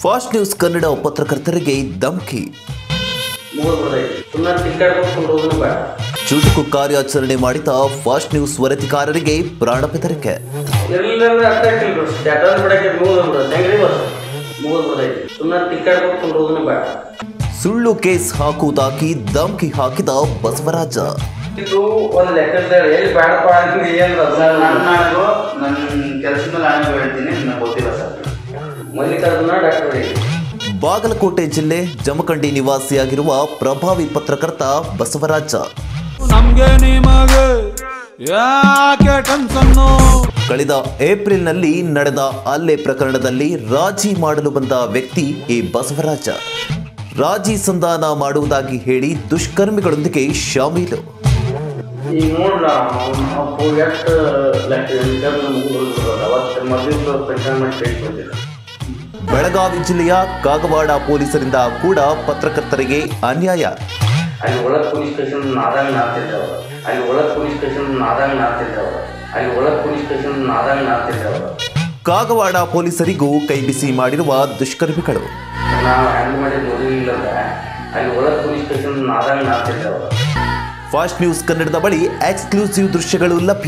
Fast news Kannada ಪತ್ರಕರ್ತರಿಗೆ ಧಮಕಿ ಮೂರು ಬರ್ತೈತಿ ಸುಮ್ಮನೆ ಟಿಕೆಟ್ ಕೊಟ್ಕೊಂಡು ಹೋಗೋದು ಬೇಡ ಚುಟುಕು ಕಾರ್ಯಾಚರಣೆ ಮಾಡಿದ ಫಾಸ್ಟ್ ನ್ಯೂಸ್ ವರದಿಗಾರರಿಗೆ ಪ್ರಾಣ ಬೆದರಿಕೆ ಇರಲಿಲ್ಲ ಅರ್ಥ ಆಗ್ತಿಲ್ಲ ಸ್ಟ್ಯಾಟಸ್ ಬಿಡಕ್ಕೆ ಮೂರು ಬಿಡುತ್ತೆ ಹೆಂಗ್ರಿ ಬಸ್ ಮೂರು ಬರ್ತೈತಿ ಸುಮ್ಮನೆ ಟಿಕೆಟ್ ಕೊಟ್ಕೊಂಡು ಹೋಗೋದು ಬೇಡ ಸುಳ್ಳು ಕೇಸ್ ಹಾಕುವುದಾಗಿ ಧಮಕಿ ಹಾಕಿದ ಬಸವರಾಜ ಇದು ಒಂದು ಲೆಕ್ಕದ ಎಲ್ಲಿ ಬೇಡಪ್ಪ ಅಂದ್ರೆ ಏನು ಸರ್ ನಾನು ನಾಳೆಗೂ ನನ್ನ ಕೆಲಸದ ಮೇಲೆ ನಾನೇ ಹೇಳ್ತೀನಿ ನನಗೆ ಗೊತ್ತಿಲ್ಲ ಸರ್ ಮಲ್ಲಿಕಾರ್ಜುನ ಡಾಕ್ಟರ್ ಬಾಗಲಕೋಟೆ ಜಿಲ್ಲೆ ಜಮಖಂಡಿ ನಿವಾಸಿಯಾಗಿರುವ ಪ್ರಭಾವಿ ಪತ್ರಕರ್ತ ಬಸವರಾಜ ನಮ್ಗೆ ನಿಮಗೆ ಯಾಕೆ ಟೆನ್ಸನ್ನು ಕಳೆದ ಏಪ್ರಿಲ್ನಲ್ಲಿ ನಡೆದ ಹಲ್ಲೆ ಪ್ರಕರಣದಲ್ಲಿ ರಾಜಿ ಮಾಡಲು ಬಂದ ವ್ಯಕ್ತಿ ಈ ಬಸವರಾಜ ರಾಜಿ ಸಂಧಾನ ಮಾಡುವುದಾಗಿ ಹೇಳಿ ದುಷ್ಕರ್ಮಿಗಳೊಂದಿಗೆ ಶಾಮೀಲು ಈಗ ನೋಡ್ಲ ಅಪ್ಪು ಎಷ್ಟು ಲೆಕ್ಕ ಅವತ್ತು ಮದುವೆ ಪ್ರಚಾರ ಮಾಡಿ ಕೇಳ್ಕೊತಿಲ್ಲ ಬೆಳಗಾವಿ ಜಿಲ್ಲೆಯ ಕಾಗವಾಡ ಪೊಲೀಸರಿಂದ ಕೂಡ ಪತ್ರಕರ್ತರಿಗೆ ಅನ್ಯಾಯ ಅಲ್ಲಿ ಒಳಗೆ ಪೊಲೀಸ್ ಸ್ಟೇಷನ್ ನಾದಾಗ ನಾಡ್ತಿದ್ದವ ಅಲ್ಲಿ ಒಳಗೆ ಪೊಲೀಸ್ ಸ್ಟೇಷನ್ ನಾದಾಗ ನಾಡ್ತಿದ್ದವ ಅಲ್ಲಿ ಒಳಗೆ ಪೊಲೀಸ್ ಸ್ಟೇಷನ್ ನಾದಾಗ ನಾಡ್ತಿದ್ದವ ಕಾಗವಾಡ ಪೊಲೀಸರಿಗೂ ಕೈಬಿಸಿ ಮಾಡಿರುವ ದುಷ್ಕರ್ಮಿಗಳು ನಾವು ಹ್ಯಾಂಡ್ ಮಾಡಿದ್ದು ನೋಡಿಲ್ಲ ಅಲ್ಲಿ ಒಳಗೆ ಪೊಲೀಸ್ ಸ್ಟೇಷನ್ ನಾದಾಗ ನಾಡ್ತಿದ್ದವ ಫಾಸ್ಟ್ ನ್ಯೂಸ್ ಕನ್ನಡದ ಬಳಿ ಎಕ್ಸ್ಕ್ಲೂಸಿವ್ ದೃಶ್ಯಗಳು ಲಭ್ಯ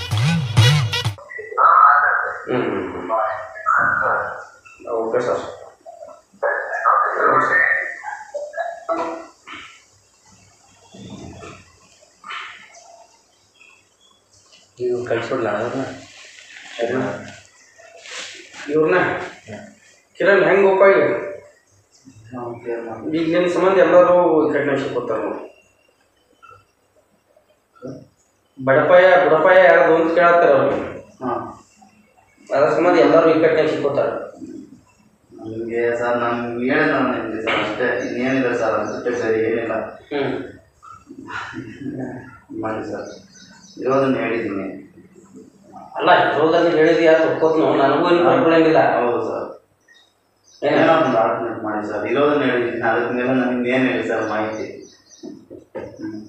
ಹ್ಞೂ ಓಕೆ ಸರ್ ಈಗ ಕಳ್ಸ್ಬಿಡ್ಲ ಅವ್ರನ್ನ ಇವ್ರನ್ನ ಕಿರಣ್ ಹೆಂಗೆ ಗೊಪ್ಪ ಈಗ ಈಗ ನಿನ್ನ ಸಂಬಂಧ ಎಲ್ಲರೂ ಕಡ್ನೆಶಿ ಕೊಡ್ತಾರೆ ನೋಡಿ ಬಡಪಾಯ ಬುಡಪಾಯ ಯಾರ್ದು ಅಂತ ಕೇಳತ್ತಾರ ಅವ್ರಿಗೆ ಹಾಂ ಅದ್ರ ಸಂಬಂಧ ಎಲ್ಲರೂ ಇಕ್ಕಟ್ಟಿನಾಗ ಸಿಕ್ಕೋತಾರೆ ನನಗೆ ಸರ್ ನಮ್ಗೆ ಹೇಳಿದ ನಾನು ನಿಮಗೆ ಸರ್ ಅಷ್ಟೇ ಇನ್ನೇನಿಲ್ಲ ಸರ್ ಅಷ್ಟೇ ಸರಿ ಏನಿಲ್ಲ ಹ್ಞೂ ಮಾಡಿ ಸರ್ ಇರೋದನ್ನ ಹೇಳಿದ್ದೀನಿ ಅಲ್ಲ ಇರೋದಲ್ಲಿ ಹೇಳಿದ್ವಿ ಯಾರು ಒಪ್ಕೋತ್ನೋ ನನಗೂ ಏನು ಬರ್ಕೊಳ್ಳಂಗಿಲ್ಲ ಹೌದು ಸರ್ ಏನೋ ಏನೋ ಒಂದು ಆಲ್ಟರ್ನೇಟ್ ಮಾಡಿ ಸರ್ ಇರೋದನ್ನ ಹೇಳಿದ್ದೀನಿ ಅದಕ್ಕೆ ಮೇಲೆ ನನಗೆ ಏನು ಹೇಳಿ ಸರ್ ಮಾಹಿತಿ ಹ್ಞೂ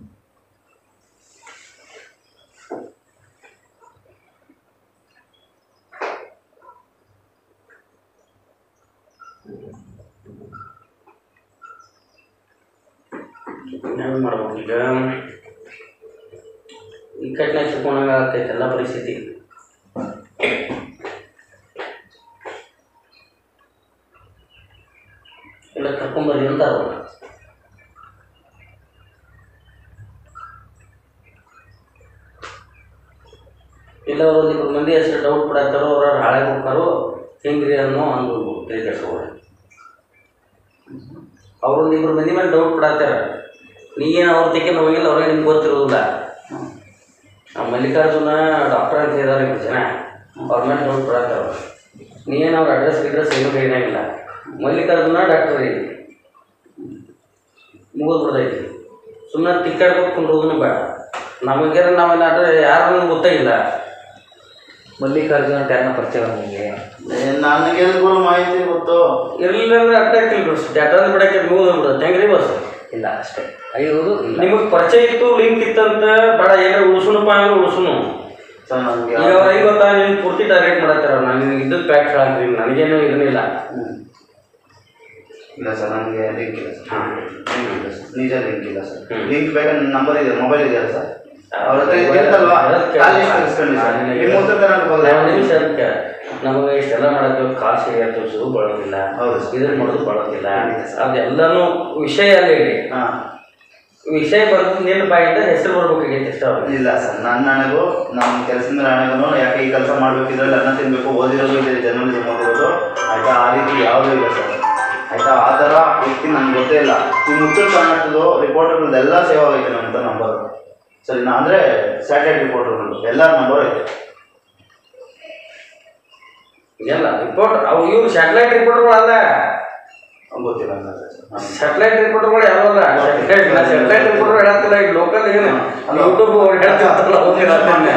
ಹೆಂಗೆ ಮಾಡ್ಬೇಕು ಈಗ ಇಕ್ಕಟ್ಟಿನಾಗ ಸಿಕ್ಕೊಂಡಾಗ ಆಗ್ತೈತೆ ಎಲ್ಲ ಪರಿಸ್ಥಿತಿ ಎಲ್ಲ ಕರ್ಕೊಂಬರ್ರಿ ಅಂತಾರ ಅವ್ರು. ಇಲ್ಲ ಒಂದು ಇಬ್ಬರು ಮಂದಿ ಅಷ್ಟು ಡೌಟ್ ಪಡತ್ತಾರೋ ಅವ್ರ ಹಾಳೆ ಹೋಗ್ತಾರೋ ಹೆಂಗ್ರಿ ಅನ್ನೋ ಹಂಗೆ ತಲೆ ಕೆಡ್ಸ್ಕೊಬೇಡ ಅವ್ರೊಂದು ಇಬ್ಬರು ಮಂದಿ ಮೇಲೆ ಡೌಟ್ ಪಡತ್ತಾರ ನೀ ಏನು ಅವ್ರ ತೆಗೆದು ಹೋಗಿಲ್ಲ ಅವ್ರಿಗೆ ನಿಮ್ಗೆ ಗೊತ್ತಿರೋದಿಲ್ಲ ಆ ಮಲ್ಲಿಕಾರ್ಜುನ ಡಾಕ್ಟರ್ ಅಂತ ಹೇಳಿದಾರೆ ಇಬ್ಬರು ಜನ ಅವ್ರ ಮೇಲೆ ಡೌಟ್ ಪಡತ್ತಾರ ಅವ್ರು. ನೀ ಏನು ಅವ್ರ ಅಡ್ರೆಸ್ ಗಿಡ್ರೆಸ್ ಏನೂ ಏನಾಗಿಲ್ಲ ಮಲ್ಲಿಕಾರ್ಜುನ ಡಾಕ್ಟರ್ ರೀ ಮುಗಿದು ಬಿಡ್ತೈತಿ ಸುಮ್ಮನೆ ಟಿಕೆಟ್ ಕೊಟ್ಕೊಂಡು ಹೋಗೋದು ಬೇಡ ನಮಗೆ ನಾವೆಲ್ಲ ಅಡ್ರೆ ಯಾರು ಗೊತ್ತಾಗಿಲ್ಲ ಮಲ್ಲಿಕಾರ್ಜುನ ಟ್ಯಾರ್ನ ಪರಿಚಯ ನಿಮಗೆ ನನಗೆ ಎಲ್ಗೂ ಮಾಹಿತಿ ಗೊತ್ತು ಇರಲಿಲ್ಲ ಅಂದ್ರೆ ಅರ್ಥ ಆಗ್ತಿಲ್ಲ ಡಾಕ್ಟರ್ ಬಿಡಕ್ಕೆ ಮುಗಿದು ಬಿಡುತ್ತೆ ಹೆಂಗ್ರಿ ಬಸ್ ಇಲ್ಲ ಅಷ್ಟೇ ಐದು ಇಲ್ಲ ನಿಮಗೆ ಪರಿಚಯ ಇತ್ತು ಲಿಂಕ್ ಇತ್ತಂತ ಬೇಡ ಏನಾರ ಉಳಿಸುನಪ್ಪ ಅಂದ್ರೆ ಉಳಿಸುನು ಸರ್ ನನಗೆ ಈಗ ಅವ್ರು ಹೆಂಗ್ ಗೊತ್ತಾ ನೀನು ಪೂರ್ತಿ ಟಾರ್ಗೆಟ್ ಮಾಡತ್ತಾರ ನಾನು ನಿನಗೆ ಇದ್ದದ್ದು ಪ್ಯಾಕ್ ಹೇಳಾಕ್ರಿ ನನಗೇನು ಇದನ್ನಿಲ್ಲ ಇಲ್ಲ ಸರ್ ನನಗೆ ಲಿಂಕ್ ಇಲ್ಲ ಸರ್ ಹಾಂ ಲಿಂಕ್ ಇಲ್ಲ ಸರ್ ನಿಜ ಲಿಂಕ್ ಇಲ್ಲ ಸರ್ ಹ್ಮ್. ಲಿಂಕ್ ಬೇಕಾದ್ರೆ ನನ್ನ ನಂಬರ್ ಇದೆ ಮೊಬೈಲ್ ಇದೆಯಲ್ಲ ಸರ್ ಅವ್ರ ಹತ್ರ ಇರುತ್ತಲ್ವಾ ಕಾಲ್ ಲಿಸ್ಟ್ ಇಸ್ಕೊಳ್ಳಿ ಸರ್ ನಿಮ್ಮ ಉತ್ತರ ಕರ್ನಾಟಕ ಒಂದು ಭಾಗದಲ್ಲಿ ನಿಮಿಷ ಅದಕ್ಕೆ ನಮಗೆ ಇಷ್ಟೆಲ್ಲ ಮಾಡೋದು ಕಾಲ್ ಸಿರಿಯ ತೋರಿಸೋದು ಬಳೋದಿಲ್ಲ ಹೌದು ಸರ್. ಇದನ್ನ ಮಾಡೋದು ಬಳೋದಿಲ್ಲ ಖಂಡಿತ ಸರ್. ಅದೆಲ್ಲನೂ ವಿಷಯ ಅಲ್ಲ ಹೇಳಿ ಹಾಂ ವಿಷಯ ಬರೋದು ನಿನ್ನ ಬಾಯಿಂದ ಹೆಸರು ಬರ್ಬೇಕಾಗೈತೆ ಅಷ್ಟೇ ಅವ್ರಿಗೆ ಇಲ್ಲ ಸರ್ ನನ್ನ ನನಗೂ ನಮ್ಮ ಕೆಲಸದಿಂದ ನನಗೂ ಯಾಕೆ ಈ ಕೆಲಸ ಮಾಡಬೇಕಿದ್ರಲ್ಲಿ ಅನ್ನ ತಿನ್ನಬೇಕು ಓದಿರೋದು ಇದೆ ಜರ್ನಲಿಸಮ್ ಓದಿರೋದು ಆಯಿತಾ ಆ ರೀತಿ ಯಾವುದೂ ಇಲ್ಲ ಸರ್ ಆಯಿತಾ ಆ ಥರ ವ್ಯಕ್ತಿ ನನಗೆ ಗೊತ್ತೇ ಇಲ್ಲ ನಿಮ್ಮ ಉತ್ತರ ಕರ್ನಾಟಕದ ರಿಪೋರ್ಟರ್ಗಳದ್ದೆಲ್ಲ ಸೇವ್ ಆಗೈತೆ ನನ್ನ ಹತ್ರ ನಂಬರ್ ಸರಿನಾ ಅಂದರೆ ಸ್ಯಾಟಲೈಟ್ ರಿಪೋರ್ಟರ್ಗಳು ಎಲ್ಲರ ನಂಬರ್ ಐತೆ ಎಲ್ಲ ರಿಪೋರ್ಟ್ ಅವು ಇವ್ರು ಸ್ಯಾಟಲೈಟ್ ರಿಪೋರ್ಟರ್ಗಳು ಅಲ್ಲ ಗೊತ್ತಿಲ್ಲ ಸರ್ ನನಗೆ ಸ್ಯಾಟಲೈಟ್ ರಿಪೋರ್ಟರ್ಗಳು ಯಾರು ಅಲ್ಲ ಸ್ಯಾಟಲೈಟ್ ನಾ ಸ್ಯಾಟಲೈಟ್ ರಿಪೋರ್ಟರ್ ಹೇಳತ್ತಿಲ್ಲ ಈಗ ಲೋಕಲ್ ಏನು ಯೂಟ್ಯೂಬ್ ಹೇಳ್ತಿರ್ತಾರಲ್ಲ ಅವ್ರು ಹೇಳತ್ತಿಲ್ಲ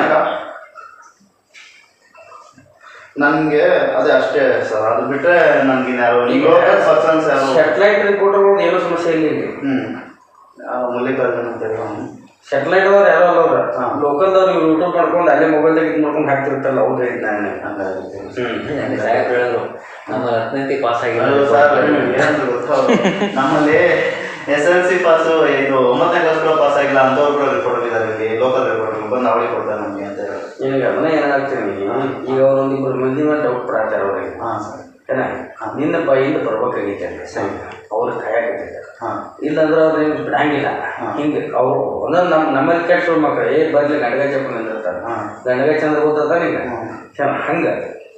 ನನಗೆ ಅದೇ ಅಷ್ಟೇ ಸರ್ ಅದು ಬಿಟ್ಟರೆ ನನಗೆ ಯಾರು ಲೋಕಲ್ ಪರ್ಸನ್ಸ್ ಯಾರು ಸ್ಯಾಟಲೈಟ್ ರಿಪೋರ್ಟರ್ಗಳು ಏನೋ ಸಮಸ್ಯೆ ಇಲ್ಲ ಇಲ್ಲಿ ಹ್ಞೂ ಮಲ್ಲಿಕಾರ್ಜುನ್ ಅಂತ ಹೇಳಿ ಅವ್ನು. ಸೆಟ್ಲೈಟ್ ಅವ್ರು ಯಾರೋ ಅಲ್ಲ ಅವ್ರ ಲೋಕಲ್ದವ್ರು ಇವ್ರು ಯೂಟ್ಯೂಬ್ ಮಾಡ್ಕೊಂಡು ಅಲ್ಲೇ ಮೊಬೈಲ್ದಾಗ ಇದು ಮಾಡ್ಕೊಂಡು ಹಾಕ್ತಿರ್ತಾರಲ್ಲ ಅವ್ರು ಹೇಳಿದ್ ನಾನು ಹಂಗಾಗುತ್ತೆ ಹ್ಞೂ ಸಾಹೇಬ್ರು ಹೇಳಿದ್ರು ನಮ್ಮ ಹತ್ತನೇತಿ ಪಾಸ್ ಅದು ಆಗಿಲ್ಲ ಸರ್ ಏನಂದ್ರೆ ಗೊತ್ತಾ ನಮ್ಮಲ್ಲಿ ಎಸ್ ಎಲ್ ಸಿ ಪಾಸು ಇದು ಒಂಬತ್ತನೇ ಕ್ಲಾಸ್ ಕೂಡ ಪಾಸ್ ಆಗಿಲ್ಲ ಅಂತವ್ರು ಕೂಡ ರಿಪೋರ್ಟ್ ಇದ್ದಾರೆ ಇಲ್ಲಿ ಲೋಕಲ್ ರಿಪೋರ್ಟ್ ಬಂದು ಅವಳಿಗೆ ಕೊಡ್ತಾರೆ ನಮಗೆ ಅಂತ ಹೇಳಿ ನಿನಗೆ ಅದನ್ನ ಏನಾಗ್ತೀನಿ ಈಗ ಅವ್ರೊಂದು ಇಬ್ಬರು ಮಂದಿ ಮೇಲೆ ಡೌಟ್ ಪಡಾತಾರ ಅವ್ರಿಗೆ ಹಾಂ ಸರ್ ಏನ ನಿನ್ನ ಬಾಯಿಂದ ಬರ್ಬೇಕಾಗೈತೆ ಅಲ್ಲಿ ಸರಿ ಅವ್ರು ಕಾಯಕತ್ತೈತೆ ಹಾಂ ಇಲ್ಲಾಂದ್ರೆ ಅವ್ರು ಏನು ಬಿಡಂಗಿಲ್ಲ ಹಿಂಗೆ ಅವರು ಒಂದೊಂದು ನಮ್ಮ ನಮ್ಮಲ್ಲಿ ಕೆಟ್ಟ ಮಕ್ಕಳು ಏ ಬರ್ಲಿ ಗಂಡಗ ಚಪ್ಪ ನಿಂದಿರ್ತಾರೆ ಹಾಂ ಗಂಡಗ ಚಂದ್ರ ಗೊತ್ತದ ನಿಂಗೆ ಹಂಗೆ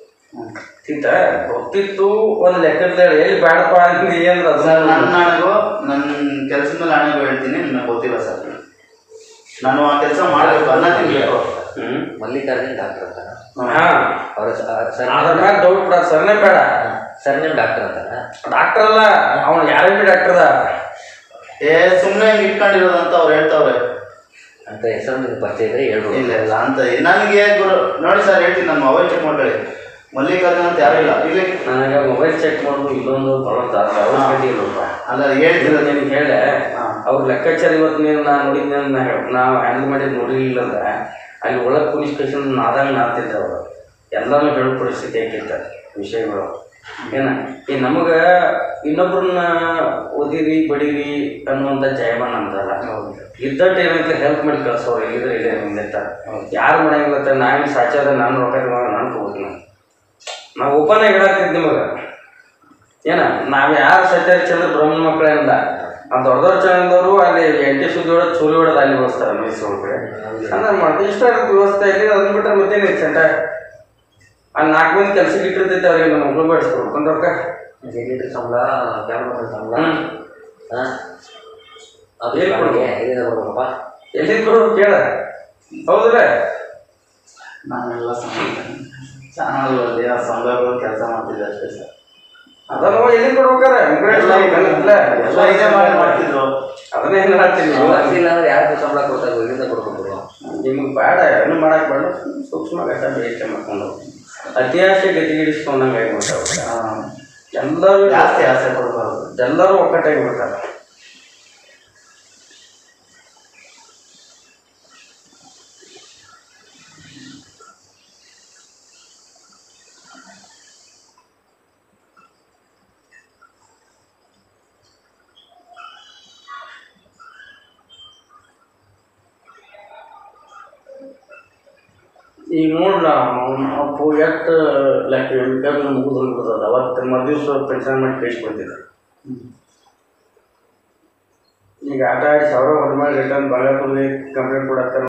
ತಿಂತ ಗೊತ್ತಿತ್ತು ಒಂದು ಲೆಕ್ಕದ ಎಲ್ಲಿ ಬೇಡಪ್ಪ ಅಂತ ಏನ್ರ ಅದು ಸರ್ ನನ್ನ ನನಗೂ ನನ್ನ ಕೆಲಸದ ಮೇಲೆ ಹಣಗೂ ಹೇಳ್ತೀನಿ ನನಗೆ ಗೊತ್ತಿಲ್ಲ ಸರ್ ನಾನು ಆ ಕೆಲಸ ಮಾಡಬೇಕು ಅನ್ನ ತಿನ್ಬೇಕು ಹ್ಞೂ ಮಲ್ಲಿಕಾರ್ಜುನ್ ಡಾಕ್ಟರ್ ಅಂತಾರ ಹಾಂ ಅವ್ರ ಸರ್ ಅದ್ರ ಮೇಲೆ ಡೌಟ್ ಬಿಡ ಸರ್ನೇ ಬೇಡ ಸರ್ ನೇಮ್ ಡಾಕ್ಟರ್ ಅಂತಾರ ಡಾಕ್ಟರ್ ಅಲ್ಲ ಅವನು ಯಾರಿಗೆ ಡಾಕ್ಟರ್ ಅದ ಏ ಸುಮ್ಮನೆ ಇಟ್ಕೊಂಡಿರೋದಂತ ಅವ್ರು ಹೇಳ್ತಾವ್ರೆ ಅಂತ ಹೆಸರು ನಿಮ್ಗೆ ಪರಿಚಯ ಇದ್ರೆ ಹೇಳ್ಬೋದು ಇಲ್ಲ ಇಲ್ಲ ಅಂತ ನನಗೆ ಗುರು ನೋಡಿ ಸರ್ ಹೇಳ್ತೀನಿ ನನ್ನ ಮೊಬೈಲ್ ಚೆಕ್ ಮಾಡ್ಕೊಳ್ಳಿ ಮಲ್ಲಿಕಾರ್ಜುನ್ ಅಂತ ಯಾರು ಇಲ್ಲ ಇಲ್ಲಿ ನನಗೆ ಮೊಬೈಲ್ ಚೆಕ್ ಮಾಡೋದು ಇಲ್ಲೊಂದು ಬರೋದು ಅವಶ್ಯಕತೆ ಇಲ್ಲಪ್ಪ ಅಲ್ಲ ಹೇಳ್ತಿರೋದು ನಿನಗೆ ಹೇಳ ಹಾ. ಅವ್ರ ಲೆಕ್ಕಾಚಾರ ಇವತ್ತು ನೀನು ನಾ ನೋಡಿದ್ನ ನಾವು ಹ್ಯಾಂಡಲ್ ಮಾಡಿದ್ ನೋಡಿರ್ಲಿಲ್ಲ ಅಂದ್ರೆ ಅಲ್ಲಿ ಒಳಗೆ ಪೊಲೀಸ್ ಸ್ಟೇಷನ್ ನಾದಂಗೆ ನಾತಿದ್ದೆ ಅವರು ಎಲ್ಲಾನು ಹೇಳೋ ಪರಿಸ್ಥಿತಿ ಆಕೈತೆ ವಿಷಯಗಳು ಏನ ಈ ನಮಗೆ ಇನ್ನೊಬ್ರನ್ನ ಓದಿರಿ ಬಡೀರಿ ಅನ್ನುವಂಥ ಜಯಮಾನ ನಮ್ದಲ್ಲ ಇದ್ದಟ್ಟು ಏನಂತ ಹೆಲ್ಪ್ ಮಾಡಿ ಕಳ್ಸೋರು ಇಲ್ಲಿದ್ರೆ ಇಲ್ಲೇ ಮುಂದಿರ್ತಾರೆ ಯಾರು ಮಾಡಂಗಿಲ್ಲ ನಾನು ಸಾಚಾರ ನಾನು ರೊಕ್ಕ ತಗೊಂಡು ನಾನು ತಗೋತೀನಿ ನಾವು ಓಪನ್ ಆಗಿ ಹೇಳತ್ತಿದ್ ನಿಮಗೆ ಏನ ನಾವ್ ಯಾರು ಸತ್ಯಹರಿಚಂದ್ರ ಬ್ರಹ್ಮನ ಮಕ್ಕಳಿಂದ ಆ ದೊಡ್ಡ ದೊಡ್ಡ ಚಂದವರು ಅಲ್ಲಿ ಎಂಟಿ ಸುದ್ದಿ ಹೊಡೆದು ಚೂರಿ ಹೊಡೆದು ಅಲ್ಲಿ ಬಳಸ್ತಾರೆ ಮೈಸೂರು ಕಡೆ ಅಂದ್ರೆ ಮಾಡ್ತೀವಿ ಇಷ್ಟ ಇರುತ್ತೆ ವ್ಯವಸ್ಥೆ ಇಲ್ಲಿ ಅದನ್ನ ಬಿಟ್ರೆ ಮತ್ತೇನು ಸೆಂಟ ಅಲ್ಲಿ ನಾಲ್ಕು ಮಂದಿ ಕೆಲ್ಸಕ್ಕೆ ಇಟ್ಟಿರ್ತೈತೆ ಅವ್ರಿಗೆ ನಮ್ಮ ಮಗಳು ಬೇಡಿಸ್ಕೊಡ್ಕೊಂಡು ರೊಕ್ಕ ಲೀಟರ್ ಸಂಬಳ ಕ್ಯಾಮ್ರಾ ಸಂಬಳ ಹ್ಮ್. ಹಾಂ ಅದು ಎಲ್ಲಿ ಕೊಡ್ಬೇಕು? ಎಲ್ಲಿಂದ ಕೊಡ್ಬೇಕಪ್ಪ ಎಲ್ಲಿ ಕೊಡು ಕೇಳ ಹೌದಲ್ಲ ನಾನೆಲ್ಲ ಚಾನಲ್ಗಳಲ್ಲಿ ಆ ಸಂಘಗಳು ಕೆಲಸ ಮಾಡ್ತಿದ್ದೆ ಅಷ್ಟೇ ಸರ್ ಅದನ್ನ ಎಲ್ಲಿ ಕೊಡ್ಬೇಕಾರ ಎಲ್ಲ ಎಲ್ಲ ಇದೇ ಮಾಡಿ ಮಾಡ್ತಿದ್ರು ಅದನ್ನ ಏನು ಹೇಳ್ತೀನಿ ಇಲ್ಲ ಅಂದ್ರೆ ಯಾರು ಸಂಬಳ ಕೊಡ್ತಾರೆ ಎಲ್ಲಿಂದ ಕೊಡ್ಬೇಕು ನಿಮ್ಗೆ ಬೇಡ ಏನು ಮಾಡಕ್ ಬೇಡ ಸೂಕ್ಷ್ಮ ಘಟ್ಟ ಬೇಕೆ ಮಾಡ್ಕೊಂಡು ಅತಿಯಾಸೆ ಗತಿಗಿಡಿಸ್ಕೊಂಡಂಗೆ ಆಗ್ಬಿಟ್ಟಾವ ಆ, ಎಲ್ಲರೂ ಜಾಸ್ತಿ ಆಸೆ ಕೊಡಬಾರ್ದು ಎಲ್ಲರೂ ಒಕ್ಕಟ್ಟಾಗಿ ಬಿಡ್ತಾರೆ ಈಗ ನೋಡ್ಲ ಅಪ್ಪು ಎಷ್ಟು ಲೈಕ್ ಎಂಟು ಮುಗಿದು ಬಿಡ್ತದ ಅವತ್ತು ಮರುದಿವ್ಸ ಪೆನ್ಷನ್ ಮಾಡಿ ಕಳಿಸ್ಕೊಡ್ತಿದ್ದೆ ಈಗ ಆಟ ಆಡಿ ಸಾವಿರ ಹೊರ ಮಾಡಿ ರಿಟರ್ನ್ ಬಾಗಲಕೋಟೆ ಕಂಪ್ಲೇಂಟ್ ಕೊಡತ್ತಾರ